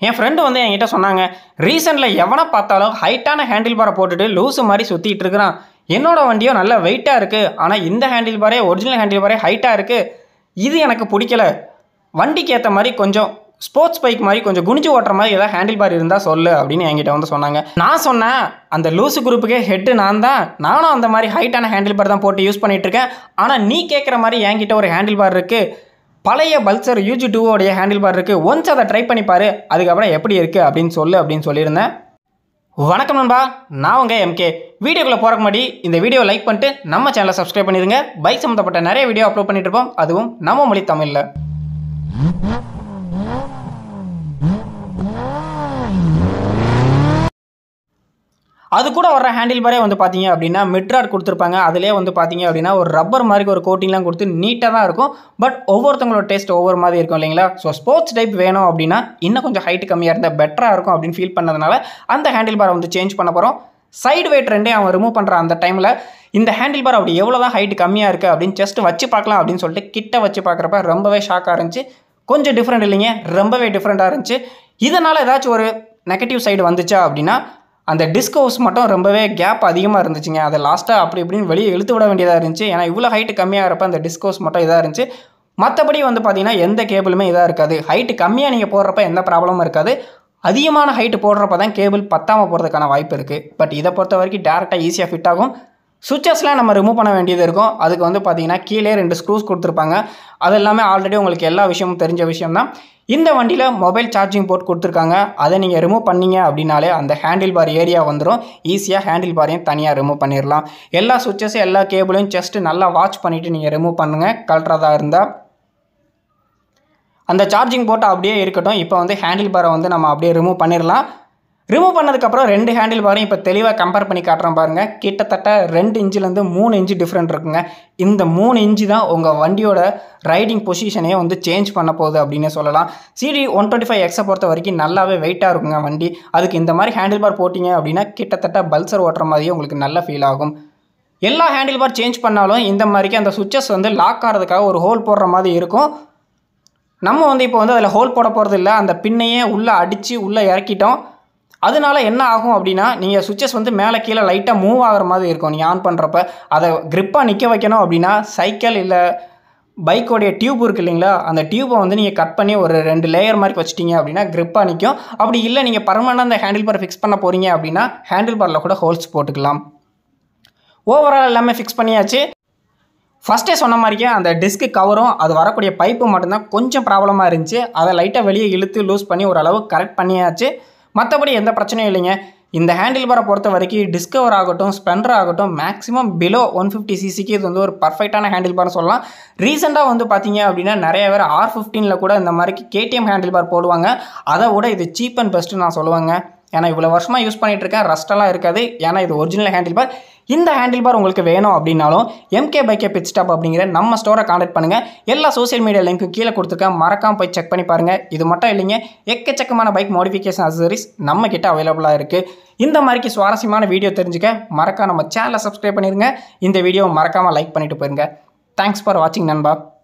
என் friend வந்து என்கிட்ட சொன்னாங்க ரீசெண்டில் எவனை பார்த்தாலும் ஹைட்டான ஹேண்டில் பாரை போட்டுட்டு லூஸு மாதிரி சுற்றிட்டு இருக்கிறான் என்னோட வண்டியும் நல்ல வெயிட்டாக இருக்குது ஆனால் இந்த ஹேண்டில் பாரே ஒரிஜினல் ஹேண்டில் பாரே ஹைட்டாக இருக்குது இது எனக்கு பிடிக்கல வண்டிக்கு ஏற்ற மாதிரி கொஞ்சம் ஸ்போர்ட்ஸ் பைக் மாதிரி கொஞ்சம் குனிஞ்சு ஓட்டுற மாதிரி ஏதாவது ஹேண்டில் பார் இருந்தால் சொல்லு அப்படின்னு என்கிட்ட வந்து சொன்னாங்க நான் சொன்னேன் அந்த லூசு குரூப்புக்கே ஹெட்டு நான் தான் நானும் அந்த மாதிரி ஹைட்டான ஹேண்டில் பார் தான் போட்டு யூஸ் பண்ணிட்டு இருக்கேன் ஆனால் நீ கேட்குற மாதிரி என்கிட்ட ஒரு ஹேண்டில் பார் இருக்குது பழைய பல்சர் யூஜி டூவோடைய ஹேண்டில் பார் இருக்குது ஒன்ஸ் அதை ட்ரை பண்ணி பாரு அதுக்கப்புறம் எப்படி இருக்குது அப்படின்னு சொல்லு அப்படின்னு சொல்லியிருந்தேன் வணக்கம் நண்பா நான் உங்கள் எம்கே வீடியோக்குள்ளே போகிறக்கு முன்னாடி இந்த வீடியோ லைக் பண்ணிட்டு நம்ம சேனலை சப்ஸ்கிரைப் பண்ணிடுங்க பைக் சம்மந்தப்பட்ட நிறைய வீடியோ அப்லோட் பண்ணிட்டு இருப்போம் அதுவும் நம்ம மொழி தமிழில் அது கூட வர ஹேண்டில் பாரே வந்து பார்த்தீங்க அப்படின்னா மிட்ராட் கொடுத்துருப்பாங்க அதிலே வந்து பார்த்தீங்க அப்படின்னா ஒரு ரப்பர் மாதிரி ஒரு கோட்டிங்லாம் கொடுத்து நீட்டாக தான் இருக்கும் பட் ஒவ்வொருத்தவங்களோட டேஸ்ட் ஒவ்வொரு மாதிரி இருக்கும் இல்லைங்களா ஸோ ஸ்போர்ட்ஸ் டைப் வேணும் அப்படின்னா இன்னும் கொஞ்சம் ஹைட் கம்மியாக இருந்தால் பெட்டராக இருக்கும் அப்படின்னு ஃபீல் பண்ணதுனால அந்த ஹேண்டில் பாரை வந்து சேஞ்ச் பண்ண போகிறோம் சைடு வெயிட் ரெண்டே அவன் ரிமூவ் பண்ணுற அந்த டைமில் இந்த ஹேண்டில் பார் அப்படி எவ்வளோ தான் ஹைட் கம்மியாக இருக்குது அப்படின்னு ஜஸ்ட் வச்சு பார்க்கலாம் அப்படின்னு சொல்லிட்டு கிட்ட வச்சு பார்க்குறப்ப ரொம்பவே ஷாக்காக இருந்துச்சு கொஞ்சம் டிஃப்ரெண்ட் இல்லைங்க ரொம்பவே டிஃப்ரெண்ட்டாக இருந்துச்சு இதனால் ஏதாச்சும் ஒரு நெகட்டிவ் சைடு வந்துச்சா அப்படின்னா அந்த டிஸ்க் ஹவுஸ் மட்டும் ரொம்பவே கேப் அதிகமாக இருந்துச்சுங்க அதை லாஸ்ட்டாக அப்படி இப்படின்னு வெளியே இழுத்து விட வேண்டியதாக இருந்துச்சு ஏன்னா இவ்வளோ ஹைட்டு கம்மியாக இருப்ப அந்த டிஸ்க் ஹவுஸ் மட்டும் இதாக இருந்துச்சு மற்றபடி வந்து பார்த்தீங்கன்னா எந்த கேபிளுமே இதாக இருக்காது ஹைட்டு கம்மியாக நீங்கள் போடுறப்ப எந்த ப்ராப்ளமும் இருக்காது அதிகமான ஹைட்டு போடுறப்ப தான் கேபிள் பத்தாமல் போகிறதுக்கான வாய்ப்பு இருக்குது பட் இதை பொறுத்த வரைக்கும் டேரெக்டாக ஈஸியாக ஃபிட் ஆகும் சுவிச்சஸ்லாம் நம்ம ரிமூவ் பண்ண வேண்டியது இருக்கும் அதுக்கு வந்து பார்த்தீங்கன்னா கீழே ரெண்டு ஸ்க்ரூஸ் கொடுத்துருப்பாங்க அது எல்லாமே ஆல்ரெடி உங்களுக்கு எல்லா விஷயமும் தெரிஞ்ச விஷயம் தான் இந்த வண்டியில் மொபைல் சார்ஜிங் போர்ட் கொடுத்துருக்காங்க அதை நீங்கள் ரிமூவ் பண்ணீங்க அப்படின்னாலே அந்த ஹேண்டில் பார் ஏரியா வந்துடும் ஈஸியாக ஹேண்டில் பாரையும் தனியாக ரிமூவ் பண்ணிடலாம் எல்லா சுவிச்சஸும் எல்லா கேபிளையும் ஜஸ்ட் நல்லா வாட்ச் பண்ணிவிட்டு நீங்கள் ரிமூவ் பண்ணுங்கள் கழட்டுறதா இருந்தால் அந்த சார்ஜிங் போட்டு அப்படியே இருக்கட்டும் இப்போ வந்து ஹேண்டில் பாரை வந்து நம்ம அப்படியே ரிமூவ் பண்ணிடலாம் ரிமூவ் பண்ணதுக்கப்புறம் ரெண்டு ஹேண்டில் பாரையும் இப்போ தெளிவாக கம்பேர் பண்ணி காட்டுறேன் பாருங்கள் கிட்டத்தட்ட ரெண்டு இன்ச்சிலேருந்து மூணு இன்ச்சு டிஃப்ரெண்ட் இருக்குங்க இந்த மூணு இன்ச்சு தான் உங்கள் வண்டியோட ரைடிங் பொசிஷனையே வந்து சேஞ்ச் பண்ண போகுது அப்படின்னு சொல்லலாம் சிடி ஒன் டுவெண்ட்டி ஃபைவ் எக்ஸை பொறுத்த வரைக்கும் நல்லாவே வெயிட்டாக இருக்குங்க வண்டி அதுக்கு இந்த மாதிரி ஹேண்டில் பார் போட்டிங்க அப்படின்னா கிட்டத்தட்ட பல்சர் ஓட்டுற மாதிரியே உங்களுக்கு நல்ல ஃபீல் ஆகும் எல்லா ஹேண்டில் பார் சேஞ்ச் பண்ணாலும் இந்த மாதிரிக்கு அந்த சுவிச்சஸ் வந்து லாக் ஆகிறதுக்காக ஒரு ஹோல் போடுற மாதிரி இருக்கும் நம்ம வந்து இப்போ வந்து அதில் ஹோல் போட போகிறது இல்லை அந்த பின்னையே உள்ளே அடித்து உள்ளே இறக்கிட்டோம் அதனால என்ன ஆகும் அப்படின்னா நீங்கள் சுவிச்சஸ் வந்து மேலே கீழே லைட்டாக மூவ் ஆகிற மாதிரி இருக்கும் நீங்கள் ஆன் பண்ணுறப்ப அதை க்ரிப்பாக நிற்க வைக்கணும் அப்படின்னா சைக்கிள் இல்லை பைக்கோடைய டியூப் இருக்குது இல்லைங்களா அந்த டியூப்பை வந்து நீங்கள் கட் பண்ணி ஒரு ரெண்டு லேயர் மாதிரி வச்சிட்டிங்க அப்படின்னா க்ரிப்பாக நிற்கும் அப்படி இல்லை நீங்கள் பர்மனெண்ட் அந்த ஹேண்டில் பார் ஃபிக்ஸ் பண்ண போகிறீங்க அப்படின்னா ஹேண்டில் பாரில் கூட ஹோல்ஸ் போட்டுக்கலாம் ஓவரால் எல்லாமே ஃபிக்ஸ் பண்ணியாச்சு ஃபஸ்ட்டே சொன்ன மாதிரியே அந்த டிஸ்க்கு கவரும் அது வரக்கூடிய பைப்பு மட்டும்தான் கொஞ்சம் ப்ராப்ளமாக இருந்துச்சு அதை லைட்டாக வெளியே இழுத்து லூஸ் பண்ணி ஓரளவு கரெக்ட் பண்ணியாச்சு மற்றபடி எந்த பிரச்சனையும் இல்லைங்க இந்த ஹேண்டில் பாரை பொறுத்த வரைக்கும் டிஸ்கவர் ஆகட்டும் ஸ்பெண்டர் ஆகட்டும் மேக்ஸிமம் பிலோ ஒன் ஃபிஃப்டி சிசிக்கு இது வந்து ஒரு பர்ஃபெக்டான ஹேண்டில் பார்னு சொல்லலாம் ரீசெண்டாக வந்து பார்த்தீங்க அப்படின்னா நிறைய பேர் ஆர் ஃபிஃப்டீனில் கூட இந்த மாதிரி கேடிஎம் ஹேண்டில் பார் போடுவாங்க அதை விட இது சீப் அண்ட் பெஸ்ட்டு நான் சொல்லுவேங்க ஏன்னா இவ்வளோ வருஷமாக யூஸ் பண்ணிட்டு இருக்கேன் ரஸ்டெல்லாம் இருக்காது ஏன்னா இது ஒரிஜினல் ஹேண்டில் பார் இந்த ஹேண்டில் பார் உங்களுக்கு வேணும் அப்படின்னாலும் எம்கே பைக்கே பிட் ஸ்டாப் அப்படிங்கிற நம்ம ஸ்டோரை காண்டாக்ட் பண்ணுங்கள் எல்லா சோஷியல் மீடியா லிங்க்கும் கீழே கொடுத்துருக்கேன் மறக்காம போய் செக் பண்ணி பாருங்கள் இது மட்டும் இல்லைங்க எக்கச்சக்கமான பைக் மாடிஃபிகேஷன் அசசரிஸ் நம்ம கிட்ட அவைலபிளாக இருக்குது இந்த மாதிரிக்கு சுவாரஸ்யமான வீடியோ தெரிஞ்சுக்க மறக்காம நம்ம சேனலை சப்ஸ்கிரைப் பண்ணிடுங்க இந்த வீடியோ மறக்காமல் லைக் பண்ணிட்டு போயிருங்க தேங்க்ஸ் ஃபார் வாட்சிங் நண்பா